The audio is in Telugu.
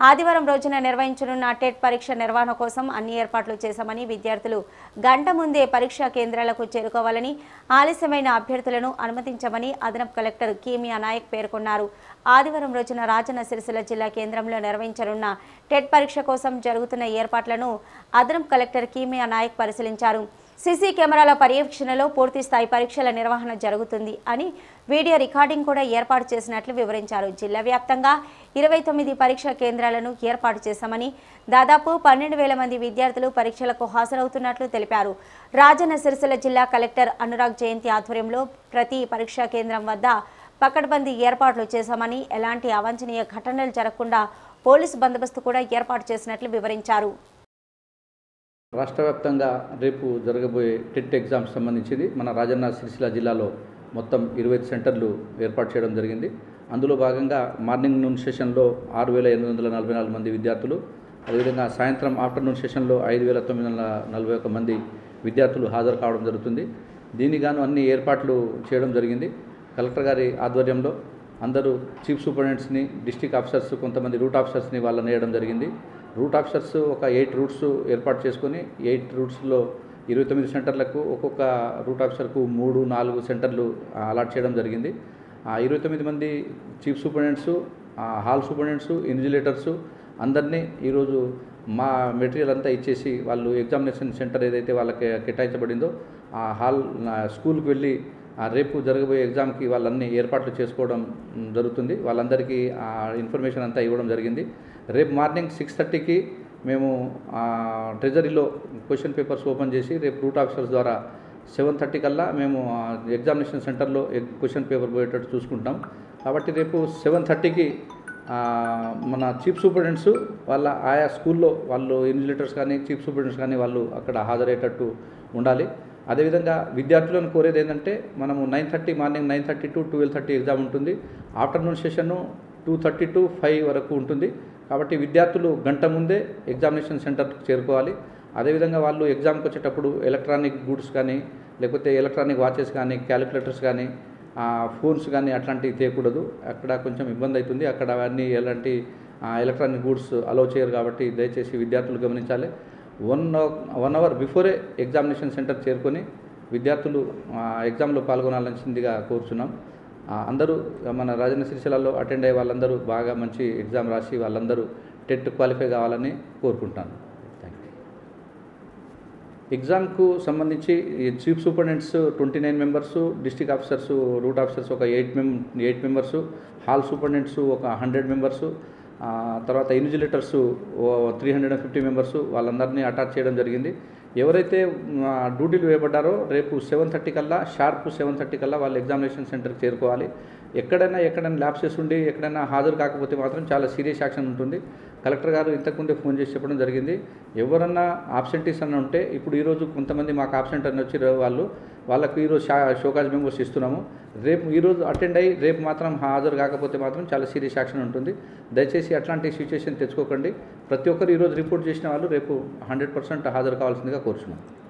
ఆదివారం రోజున నిర్వహించనున్న టెట్ పరీక్ష నిర్వహణ కోసం అన్ని ఏర్పాట్లు చేశామని విద్యార్థులు గంట ముందే పరీక్షా కేంద్రాలకు చేరుకోవాలని ఆలస్యమైన అభ్యర్థులను అనుమతించమని అదనపు కలెక్టర్ కీమియా నాయక్ పేర్కొన్నారు ఆదివారం రోజున రాజన్న సిరిసిల్ల జిల్లా కేంద్రంలో నిర్వహించనున్న టెట్ పరీక్ష కోసం జరుగుతున్న ఏర్పాట్లను అదనపు కలెక్టర్ కీమియా నాయక్ పరిశీలించారు సీసీ కెమెరాల పర్యవేక్షణలో పూర్తి స్థాయి పరీక్షల నిర్వహణ జరుగుతుంది అని వీడియో రికార్డింగ్ కూడా ఏర్పాటు చేసినట్లు వివరించారు జిల్లా వ్యాప్తంగా ఇరవై తొమ్మిది పరీక్షా కేంద్రాలను ఏర్పాటు చేశామని దాదాపు పన్నెండు వేల మంది విద్యార్థులు పరీక్షలకు హాజరవుతున్నట్లు తెలిపారు రాజన్న సిరిసిల్ల జిల్లా కలెక్టర్ అనురాగ్ జయంతి ఆధ్వర్యంలో ప్రతి పరీక్షా కేంద్రం వద్ద పకడ్బందీ ఏర్పాట్లు చేశామని ఎలాంటి అవాంఛనీయ ఘటనలు జరగకుండా పోలీసు బందోబస్తు కూడా ఏర్పాటు చేసినట్లు వివరించారు రాష్ట్ర వ్యాప్తంగా రేపు జరగబోయే టెట్ ఎగ్జామ్స్ సంబంధించింది మన రాజన్న సిరిసిల్ల జిల్లాలో మొత్తం ఇరవై ఐదు సెంటర్లు ఏర్పాటు చేయడం జరిగింది అందులో భాగంగా మార్నింగ్ నూన్ సెషన్లో ఆరు వేల ఎనిమిది వందల నలభై నాలుగు మంది విద్యార్థులు అదేవిధంగా సాయంత్రం ఆఫ్టర్నూన్ సెషన్లో ఐదు వేల తొమ్మిది వందల నలభై ఒక్క మంది విద్యార్థులు హాజరు కావడం జరుగుతుంది దీనికి గాను అన్ని ఏర్పాట్లు చేయడం జరిగింది కలెక్టర్ గారి ఆధ్వర్యంలో అందరూ చీఫ్ సూపరింటెండెంట్స్ని డిస్టిక్ ఆఫీసర్స్ కొంతమంది రూట్ ఆఫీసర్స్ని వాళ్ళని వేయడం జరిగింది రూట్ ఆఫీసర్స్ ఒక ఎయిట్ రూట్స్ ఏర్పాటు చేసుకొని ఎయిట్ రూట్స్లో ఇరవై తొమ్మిది సెంటర్లకు ఒక్కొక్క రూట్ ఆఫీసర్కు మూడు నాలుగు సెంటర్లు ఆ, అలాట్ చేయడం జరిగింది ఆ ఇరవై తొమ్మిది మంది chief superintendents hall superintendents invigilators అందరినీ ఈరోజు మా మెటీరియల్ అంతా ఇచ్చేసి వాళ్ళు ఎగ్జామినేషన్ సెంటర్ ఏదైతే వాళ్ళకి కేటాయించబడిందో ఆ హాల్ ఆ, స్కూల్కి వెళ్ళి ఆ రేపు జరగబోయే ఎగ్జామ్కి వాళ్ళన్ని ఏర్పాట్లు చేసుకోవడం మ్, జరుగుతుంది వాళ్ళందరికీ ఆ ఇన్ఫర్మేషన్ అంతా ఇవ్వడం జరిగింది రేపు మార్నింగ్ సిక్స్ థర్టీకి మేము ఆ, ట్రెజరీలో క్వశ్చన్ పేపర్స్ ఓపెన్ చేసి రేపు రూట్ ఆఫీసర్స్ ద్వారా సెవెన్ థర్టీ కల్లా మేము ఆ, ఎగ్జామినేషన్ సెంటర్లో ఎగ్- క్వశ్చన్ పేపర్ పోయేటట్టు చూసుకుంటాం కాబట్టి రేపు సెవెన్ థర్టీకి ఆ, మన చీఫ్ సూపరింటెండెంట్స్ వాళ్ళ ఆయా స్కూల్లో వాళ్ళు ఇన్విజిలేటర్స్ కానీ చీఫ్ సూపరింటెండెంట్స్ కానీ వాళ్ళు అక్కడ హాజరయ్యేటట్టు ఉండాలి అదేవిధంగా విద్యార్థులను కోరేది ఏంటంటే మనము nine thirty morning nine thirty to twelve thirty exam ఉంటుంది afternoon session two thirty to five వరకు ఉంటుంది కాబట్టి విద్యార్థులు గంట ముందే ఎగ్జామినేషన్ సెంటర్కి చేరుకోవాలి అదేవిధంగా వాళ్ళు ఎగ్జామ్కి వచ్చేటప్పుడు ఎలక్ట్రానిక్ గూడ్స్ కానీ లేకపోతే ఎలక్ట్రానిక్ వాచెస్ కానీ క్యాలిక్యులేటర్స్ కానీ ఆ, ఫోన్స్ కానీ అట్లాంటివి తీయకూడదు అక్కడ కొంచెం ఇబ్బంది అవుతుంది అక్కడ అవన్నీ ఎలాంటి ఆ, ఎలక్ట్రానిక్ గూడ్స్ అలౌ చేయరు కాబట్టి దయచేసి విద్యార్థులు గమనించాలి వన్ వన్ అవర్ బిఫోరే ఎగ్జామినేషన్ సెంటర్ చేరుకొని విద్యార్థులు ఆ, ఎగ్జామ్లో పాల్గొనాల్సిందిగా కోరుచున్నాం ఆ, అందరూ మన రాజన్న సిరిసిల్లలో అటెండ్ అయ్యే వాళ్ళందరూ బాగా మంచి ఎగ్జామ్ రాసి వాళ్ళందరూ టెట్ క్వాలిఫై కావాలని కోరుకుంటాను థ్యాంక్ యూ ఎగ్జామ్కు సంబంధించి ఈ chief superintendents twenty nine members district officers route officers ఒక eight mem eight members hall superintendents ఒక హండ్రెడ్ మెంబర్స్ తర్వాత invigilators three hundred and fifty members వాళ్ళందరినీ అటాచ్ చేయడం జరిగింది ఎవరైతే ఆ, డ్యూటీలు వేయబడ్డారో రేపు సెవెన్ థర్టీ కల్లా షార్ప్ సెవెన్ థర్టీ కల్లా వాళ్ళు ఎగ్జామినేషన్ సెంటర్కి చేరుకోవాలి ఎక్కడైనా ఎక్కడైనా ల్యాబ్సెస్ ఉండి ఎక్కడైనా హాజరు కాకపోతే మాత్రం చాలా సీరియస్ యాక్షన్ ఉంటుంది కలెక్టర్ గారు ఇంతకుముందే ఫోన్ చేసి చెప్పడం జరిగింది ఎవరన్నా ఆబ్సెంటీస్ అని ఉంటే ఇప్పుడు ఈరోజు కొంతమంది మాకు ఆబ్సెంట్ అని వచ్చి వాళ్ళు వాళ్ళకు ఈరోజు షా షోకాజ్ మెంబర్స్ ఇస్తున్నాము రేపు ఈరోజు అటెండ్ అయ్యి రేపు మాత్రం హాజరు కాకపోతే మాత్రం చాలా సీరియస్ యాక్షన్ ఉంటుంది దయచేసి అట్లాంటి సిచ్యువేషన్ తెచ్చుకోకండి ప్రతి ఒక్కరు ఈరోజు రిపోర్ట్ చేసిన వాళ్ళు రేపు హండ్రెడ్ పర్సెంట్ హాజరు కావాల్సిందిగా కోరుచున్నాం